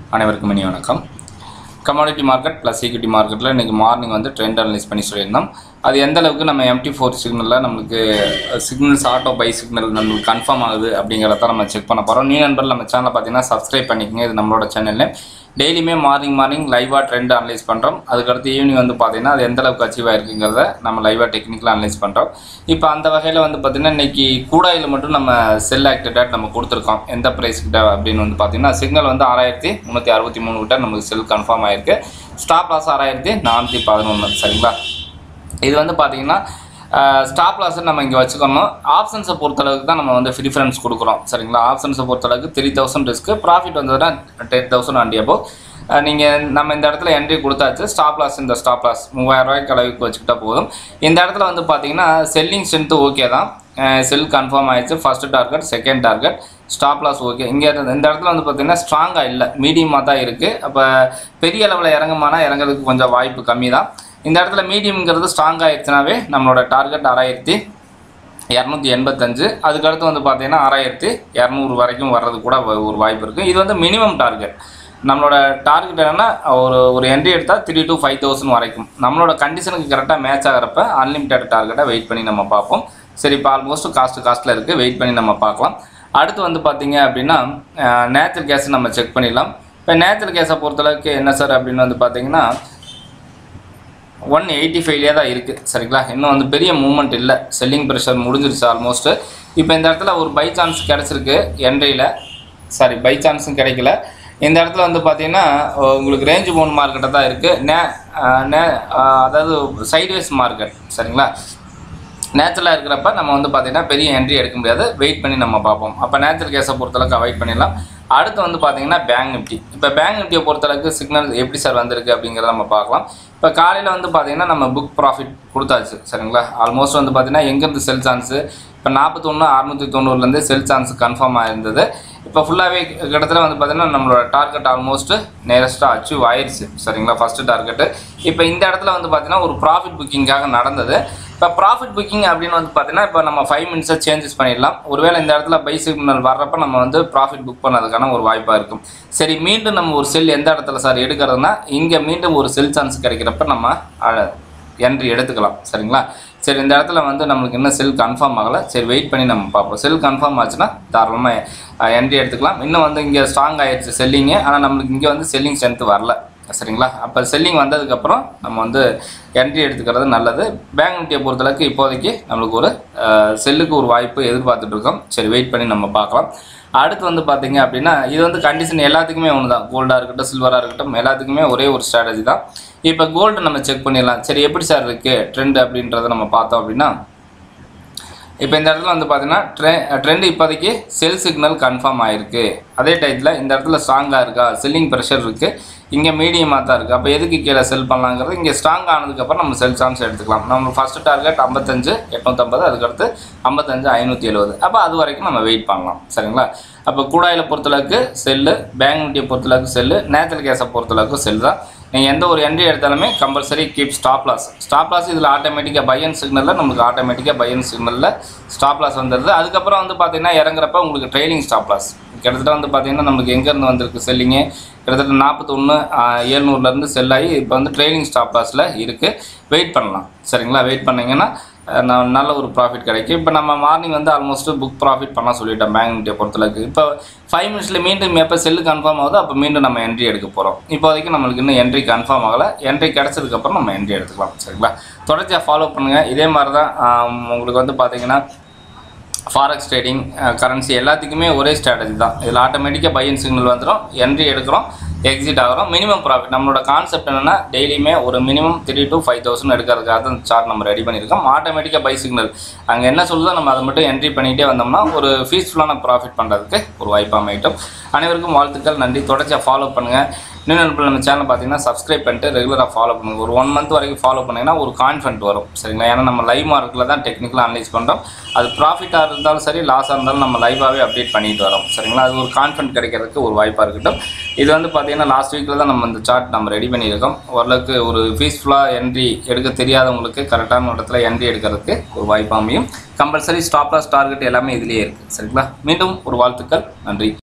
அனைவருக்கும் இனி வணக்கம் கமாடிட்டி மார்க்கெட் ப்ளஸ் ஈக்விட்டி மார்க்கெட்டில் இன்றைக்கி மார்னிங் வந்து ட்ரெண்ட் அனலைஸ் பண்ணி சொல்லியிருந்தோம் அது எந்த அளவுக்கு நம்ம எம்டி ஃபோர் சிக்னலில் நம்மளுக்கு சிக்னல்ஸ் ஆட்டோ பை சிக்னல் நம்மளுக்கு கன்ஃபார்ம் ஆகுது அப்படிங்கிறத நம்ம செக் பண்ண போகிறோம் நீ நண்பர்கள் நம்ம சேனலை பார்த்தீங்கன்னா சப்ஸ்கிரைப் பண்ணிக்கங்க இது நம்மளோட சேனலில் டெய்லியுமே மார்னிங் மார்னிங் லைவாக ட்ரெண்ட் அனலைஸ் பண்ணுறோம் அதுக்கடுத்து ஈவினிங் வந்து பார்த்தீங்கன்னா அது எந்த அளவுக்கு அச்சீவ் ஆயிருக்குங்கிறத நம்ம லைவாக டெக்னிக்கலாக அனலைஸ் பண்ணுறோம் இப்போ அந்த வகையில் வந்து பார்த்தீங்கன்னா இன்னைக்கு கூடாயில் மட்டும் நம்ம செல் ஆக்டிவேட் நம்ம கொடுத்துருக்கோம் எந்த ப்ரைஸ் கிட்ட அப்படின்னு வந்து பார்த்தீங்கன்னா சிக்னல் வந்து ஆறாயிரத்தி முந்நூற்றி அறுபத்தி மூணு கிட்ட நமக்கு செல் கன்ஃபார்ம் ஆயிருக்கு ஸ்டாப் லாஸ் ஆறாயிரத்தி நானூற்றி பதினொன்று சரிங்களா இது வந்து பார்த்தீங்கன்னா ஸ்டாப் லாஸை நம்ம இங்கே வச்சுக்கணும் ஆப்ஷன்ஸை பொறுத்தளவுக்கு தான் நம்ம வந்து ப்ரிஃபரன்ஸ் கொடுக்குறோம் சரிங்களா ஆப்ஷன்ஸை பொறுத்தளவுக்கு த்ரீ தௌசண்ட் ரிஸ்க்கு ப்ராஃபிட் வந்ததுன்னா டென் தௌசண்ட் அண்டி அப்போ நீங்கள் நம்ம இந்த இடத்துல என்ட்ரி கொடுத்தாச்சு ஸ்டாப் லாஸ் இந்த ஸ்டாப் லாஸ் மூவாயிரம் ரூபாய்க்கு அளவுக்கு வச்சுக்கிட்டா போதும் இந்த இடத்துல வந்து பார்த்தீங்கன்னா செல்லிங் ஸ்ட்ரென்த்து ஓகே தான் செல் கன்ஃபார்ம் ஆயிடுச்சு first target second target stop loss okay இங்கே இந்த இடத்துல வந்து பார்த்தீங்கன்னா ஸ்ட்ராங்காக இல்லை மீடியமாக தான் இருக்குது அப்போ பெரிய அளவில் இறங்குமானா இறங்குறதுக்கு கொஞ்சம் வாய்ப்பு கம்மி தான் இந்த இடத்துல மீடியம்ங்கிறது ஸ்ட்ராங் ஆயிடுச்சுனாவே நம்மளோட டார்கெட் ஆறாயிரத்தி இரநூத்தி எண்பத்தஞ்சு அதுக்கடுத்து வந்து பார்த்தீங்கன்னா ஆறாயிரத்தி இரநூறு வரைக்கும் வர்றது கூட வ- ஒரு வாய்ப்பு இருக்குது இது வந்து மினிமம் டார்கெட் நம்மளோட டார்கெட் என்னென்னா ஒரு ஒரு என்ட்ரி எடுத்தால் த்ரீ to ஃபைவ் தௌசண்ட் வரைக்கும் நம்மளோட கண்டிஷனுக்கு கரெக்டாக மேட்ச் ஆகிறப்ப அன்லிமிட்டட் டார்கெட்டை வெயிட் பண்ணி நம்ம பார்ப்போம் சரி இப்போ ஆல்மோஸ்ட் காஸ்ட் காஸ்ட்டில் இருக்குது வெயிட் பண்ணி நம்ம பார்க்கலாம் அடுத்து வந்து பார்த்தீங்க அப்படின்னா நேச்சுரல் கேஸ் நம்ம செக் பண்ணிடலாம் இப்போ நேச்சுரல் கேஸை பொறுத்தளவுக்கு என்ன சார் அப்படின்னு வந்து பார்த்தீங்கன்னா ஒன் எயிட்டி ஃபைவ்லேயே தான் இருக்குது சரிங்களா இன்னும் வந்து பெரிய மூவ்மெண்ட் இல்லை செல்லிங் ப்ரெஷர் முடிஞ்சிருச்சு ஆல்மோஸ்ட்டு இப்போ இந்த இடத்துல ஒரு பை சான்ஸ் கிடச்சிருக்கு என்ட்ரியில் சாரி பை சான்ஸும் கிடைக்கல இந்த இடத்துல வந்து பார்த்தீங்கன்னா உங்களுக்கு ரேஞ்ச் பவுன் மார்க்கெட்டாக தான் இருக்குது நே அஹ் நே அஹ் அதாவது சைட்வேஸ் மார்க்கெட் சரிங்களா நேச்சுரலாக இருக்கிறப்ப நம்ம வந்து பார்த்தீங்கன்னா பெரிய என்ட்ரி எடுக்க முடியாது வெயிட் பண்ணி நம்ம பார்ப்போம் அப்போ நேச்சுரல் கேஸை பொறுத்தளவுக்கு அவாய்ட் பண்ணிடலாம் அடுத்து வந்து பார்த்தீங்கன்னா பேங்க் நிஃப்டி இப்போ பேங்க் நிஃப்டியை பொறுத்தளவுக்கு சிக்னல் எப்படி சார் வந்திருக்கு அப்படிங்கிறத நம்ம பார்க்கலாம் இப்போ காலையில் வந்து பார்த்தீங்கன்னா நம்ம புக் ப்ராஃபிட் கொடுத்தாச்சு சரிங்களா ஆல்மோஸ்ட் வந்து பார்த்தீங்கன்னா எங்கேருந்து செல் சான்ஸு இப்போ நாற்பத்தொன்று அறுநூற்றி தொண்ணூறுலேருந்து செல் சான்ஸ் கன்ஃபார்ம் ஆயிருந்தது இப்போ ஃபுல்லாகவே கிட்டத்தட்ட வந்து பார்த்தீங்கன்னா நம்மளோட டார்கெட் ஆல்மோஸ்ட் நேரஸ்ட்டாக அச்சீவ் ஆயிடுச்சு சரிங்களா ஃபஸ்ட்டு டார்கெட்டு இப்போ இந்த இடத்துல வந்து பார்த்தீங்கன்னா ஒரு ப்ராஃபிட் புக்கிங்காக நடந்தது இப்போ ப்ராஃபிட் புக்கிங் அப்படின்னு வந்து பார்த்தீங்கன்னா இப்போ நம்ம ஃபைவ் மினிட்ஸை சேஞ்சஸ் பண்ணிடலாம் ஒருவேளை இந்த இடத்துல பை சிக்னல் வர்றப்ப நம்ம வந்து ப்ராஃபிட் புக் பண்ணதுக்கான ஒரு வாய்ப்பாக இருக்கும் சரி மீண்டும் நம்ம ஒரு செல் எந்த இடத்துல சார் எடுக்கிறதுனா இங்கே மீண்டும் ஒரு செல் சான்ஸ் கிடைக்கிறப்ப நம்ம என்ட்ரி எடுத்துக்கலாம் சரிங்களா சரி இந்த இடத்துல வந்து நம்மளுக்கு இன்னும் செல் கன்ஃபார்ம் ஆகலை சரி வெயிட் பண்ணி நம்ம பார்ப்போம் செல் கன்ஃபார்ம் ஆச்சுன்னா தாராளமாக என்ட்ரி எடுத்துக்கலாம் இன்னும் வந்து இங்கே ஸ்ட்ராங் ஆயிடுச்சு செல்லிங்கு ஆனால் நம்மளுக்கு இங்கே வந்து செல்லிங் ஸ்ட்ரென்த் வரல சரிங்களா அப்போ செல்லிங் வந்ததுக்கப்புறம் நம்ம வந்து என்ட்ரி எடுத்துக்கிறது நல்லது பேங்க் நிஃப்டியை பொறுத்தளவுக்கு இப்போதைக்கு நம்மளுக்கு ஒரு செல்லுக்கு ஒரு வாய்ப்பு எதிர்பார்த்துட்டு இருக்கோம் சரி வெயிட் பண்ணி நம்ம பார்க்கலாம் அடுத்து வந்து பார்த்தீங்க அப்படின்னா இது வந்து கண்டிஷன் எல்லாத்துக்குமே ஒன்று தான் கோல்டாக இருக்கட்டும் சில்வராக இருக்கட்டும் எல்லாத்துக்குமே ஒரே ஒரு ஸ்ட்ராட்டஜி தான் இப்போ கோல்டு நம்ம செக் பண்ணிடலாம் சரி எப்படி சார் இருக்குது ட்ரெண்ட் அப்படின்றத நம்ம பார்த்தோம் அப்படின்னா இப்போ இந்த இடத்துல வந்து பார்த்தீங்கன்னா ட்ரெ ட்ரெண்ட் இப்போதைக்கு செல் சிக்னல் கன்ஃபார்ம் ஆயிருக்கு அதே டயத்தில் இந்த இடத்துல ஸ்ட்ராங்காக இருக்கா செல்லிங் ப்ரெஷர் இருக்குது இங்கே மீடியமாக தான் இருக்குது அப்போ எதுக்கு கீழே செல் பண்ணலாங்கிறது இங்கே ஸ்ட்ராங் ஆனதுக்கப்புறம் நம்ம செல் சான்ஸ் எடுத்துக்கலாம் நம்ம ஃபஸ்ட்டு டார்கெட் ஐம்பத்தஞ்சு எட்நூற்றம்பது அதுக்கடுத்து ஐம்பத்தஞ்சு ஐநூற்றி எழுபது அப்போ அது வரைக்கும் நம்ம வெயிட் பண்ணலாம் சரிங்களா அப்போ கூடாயில் பொறுத்தளவுக்கு செல்லு பேங்க் நிஃப்டியை பொறுத்தளவுக்கு செல்லு நேச்சுரல் கேஸை பொறுத்தளவுக்கு செல் தான் நீங்கள் எந்த ஒரு என்ட்ரி எடுத்தாலுமே compulsory keep stop loss stop loss இதில் ஆட்டோமேட்டிக்காக பையன் சிக்னலில் நமக்கு ஆட்டோமேட்டிக்காக பையன் சிக்னலில் ஸ்டாப் லாஸ் வந்துடுது அதுக்கப்புறம் வந்து பார்த்தீங்கன்னா இறங்குறப்ப உங்களுக்கு ட்ரெயிலிங் ஸ்டாப் லாஸ் கிட்டத்தட்ட வந்து பார்த்தீங்கன்னா நமக்கு எங்கேருந்து வந்திருக்கு செல்லிங்கு கிட்டத்தட்ட நாற்பத்தொன்று ஏழ்நூறுலேருந்து செல் ஆகி இப்போ வந்து ட்ரெயிலிங் ஸ்டாப் லாஸில் இருக்குது வெயிட் பண்ணலாம் சரிங்களா வெயிட் பண்ணிங்கன்னா அஹ், ந- நல்ல ஒரு ப்ராஃபிட் கிடைக்கும் இப்போ நம்ம மார்னிங் வந்து ஆல்மோஸ்ட் புக் ப்ராஃபிட் பண்ண சொல்லிட்டோம் பேங்க் நிஃப்டியை பொறுத்தளவுக்கு இப்போ ஃபைவ் மினிட்ஸில் மீண்டும் எப்போ செல்லு கன்ஃபார்ம் ஆகுதோ அப்போ மீண்டும் நம்ம என்ட்ரி எடுக்க போகிறோம் இப்போதைக்கு நம்மளுக்கு இன்னும் என்ட்ரி கன்ஃபார்ம் ஆகலை என்ட்ரி கிடச்சதுக்கப்புறம் நம்ம என்ட்ரி எடுத்துக்கலாம் சரிங்களா தொடர்ச்சியாக ஃபாலோ பண்ணுங்கள் இதே மாதிரி தான் ஆம், உங்களுக்கு வந்து பார்த்தீங்கன்னா ஃபாரெக்ஸ் ட்ரேடிங் கரன்சி எல்லாத்துக்குமே ஒரே ஸ்ட்ராட்டஜி தான் இதில் ஆட்டோமேட்டிக்காக பையன் சிக்னல் வந்துடும் என்ட்ரி எடுக்கிறோம் எக்ஸிட் ஆகிறோம் மினிமம் ப்ராஃபிட் நம்மளோட கான்செப்ட் என்னென்னா டெய்லியுமே ஒரு minimum three to five thousand எடுக்கிறதுக்காக தான் சார்ட் நம்ம ரெடி பண்ணியிருக்கோம் ஆட்டோமேட்டிக்காக பை சிக்னல் அங்கே என்ன சொல்லுதோ நம்ம அதை மட்டும் என்ட்ரி பண்ணிகிட்டே வந்தோம்னா ஒரு ஃபீஸ்ஃபுல்லான ப்ராஃபிட் பண்ணுறதுக்கு ஒரு வாய்ப்பு அமையட்டும் அனைவருக்கும் வாழ்த்துக்கள் நன்றி தொடர்ச்சியாக ஃபாலோ பண்ணுங்கள் இன்னும் நண்பர்கள் நம்ம சேனல் பார்த்தீங்கன்னா சப்ஸ்கிரைப் பண்ணிட்டு ரெகுலராக ஃபாலோ பண்ணுங்கள் ஒரு ஒன் மந்த் வரைக்கும் ஃபாலோ பண்ணிங்கன்னா ஒரு கான்ஃபிடென்ட் வரும் சரிங்களா ஏன்னா நம்ம லைவ் மார்க்கில் தான் டெக்னிக்கலாக அனலைஸ் பண்ணுறோம் அது ப்ராஃபிட்டாக இருந்தாலும் சரி லாஸாக இருந்தாலும் நம்ம லைவாகவே அப்டேட் பண்ணிட்டு வரோம் சரிங்களா அது ஒரு கான்ஃபிடென்ட் கிடைக்கிறதுக்கு ஒரு வாய்ப்பாக இருக்கட்டும் இது வந்து பார்த்தீங்கன்னா லாஸ்ட் வீக்கில் தான் நம்ம இந்த சார்ட் நம்ம ரெடி பண்ணியிருக்கோம் ஓரளவுக்கு ஒரு பீஸ்ஃபுல்லாக என்ட்ரி எடுக்க தெரியாதவங்களுக்கு கரெக்டான இடத்துல என்ட்ரி எடுக்கிறதுக்கு ஒரு வாய்ப்பு அமையும் கம்பல்சரி ஸ்டாப் லாஸ் டார்கெட் எல்லாமே இதுலேயே இருக்குது சரிங்களா மீண்டும் ஒரு வாழ்த்துக்கள் நன்றி